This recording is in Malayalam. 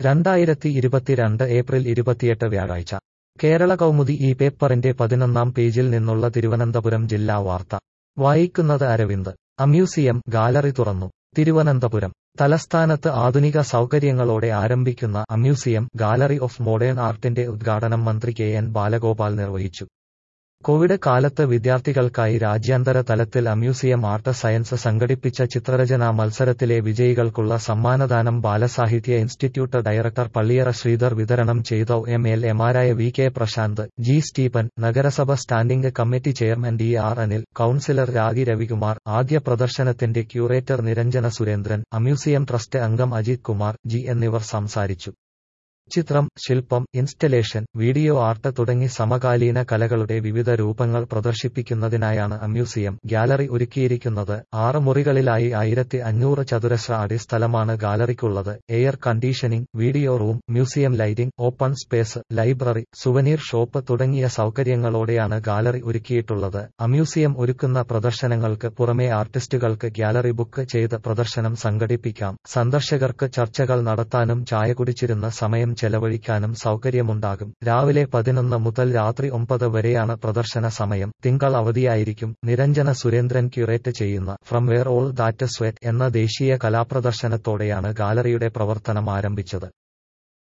രണ്ടായിരത്തി ഇരുപത്തിരണ്ട് ഏപ്രിൽ ഇരുപത്തിയെട്ട് വ്യാഴാഴ്ച കേരള കൗമുദി ഈ പേപ്പറിന്റെ പതിനൊന്നാം പേജിൽ നിന്നുള്ള തിരുവനന്തപുരം ജില്ലാ വാർത്ത വായിക്കുന്നത് അരവിന്ദ് അമ്യൂസിയം ഗാലറി തുറന്നു തിരുവനന്തപുരം തലസ്ഥാനത്ത് ആധുനിക സൗകര്യങ്ങളോടെ ആരംഭിക്കുന്ന അമ്യൂസിയം ഗാലറി ഓഫ് മോഡേൺ ആർട്ടിന്റെ ഉദ്ഘാടനം മന്ത്രി കെ എൻ ബാലഗോപാൽ നിർവഹിച്ചു കോവിഡ് കാലത്ത് വിദ്യാർത്ഥികൾക്കായി രാജ്യാന്തര തലത്തിൽ അമ്യൂസിയം ആർട്ട് സയൻസ് സംഘടിപ്പിച്ച ചിത്രരചനാ മത്സരത്തിലെ വിജയികൾക്കുള്ള സമ്മാനദാനം ബാലസാഹിത്യ ഇൻസ്റ്റിറ്റ്യൂട്ട് ഡയറക്ടർ പള്ളിയറ ശ്രീധർ വിതരണം ചെയ്ത എം എൽ എമാരായ V K Prasanth G Stephen നഗരസഭ standing committee chairman D R Anil councillor Ragi Ravikumar ആദ്യ പ്രദർശനത്തിന്റെ curator Niranjana Surendran Amuseum trust അംഗം അജിത് കുമാർ ജി എന്നിവർ സംസാരിച്ചു ചിത്രം ശില്പം ഇൻസ്റ്റലേഷൻ വീഡിയോ ആർട്ട് തുടങ്ങി സമകാലീന കലകളുടെ വിവിധ രൂപങ്ങൾ പ്രദർശിപ്പിക്കുന്നതിനായാണ് അമ്യൂസിയം ഗ്യാലറി ഒരുക്കിയിരിക്കുന്നത് ആറ് മുറികളിലായി ആയിരത്തി അഞ്ഞൂറ് ചതുരശ്ര അടി സ്ഥലമാണ് ഗാലറിക്കുള്ളത് air conditioning video room museum lighting open space library souvenir shop തുടങ്ങിയ സൗകര്യങ്ങളോടെയാണ് ഗാലറി ഒരുക്കിയിട്ടുള്ളത് അമ്യൂസിയം ഒരുക്കുന്ന പ്രദർശനങ്ങൾക്ക് പുറമെ ആർട്ടിസ്റ്റുകൾക്ക് ഗ്യാലറി ബുക്ക് ചെയ്ത് പ്രദർശനം സംഘടിപ്പിക്കാം സന്ദർശകർക്ക് ചർച്ചകൾ നടത്താനും ചായ കുടിച്ചിരുന്ന സമയം ചെലവഴിക്കാനും സൗകര്യമുണ്ടാകും രാവിലെ പതിനൊന്ന് മുതൽ രാത്രി ഒമ്പത് വരെയാണ് പ്രദർശന സമയം തിങ്കൾ അവധിയായിരിക്കും നിരഞ്ജന സുരേന്ദ്രൻ ക്യൂറേറ്റ് ചെയ്യുന്ന from where all that sweat എന്ന ദേശീയ കലാപ്രദർശനത്തോടെയാണ് ഗാലറിയുടെ പ്രവർത്തനം ആരംഭിച്ചത്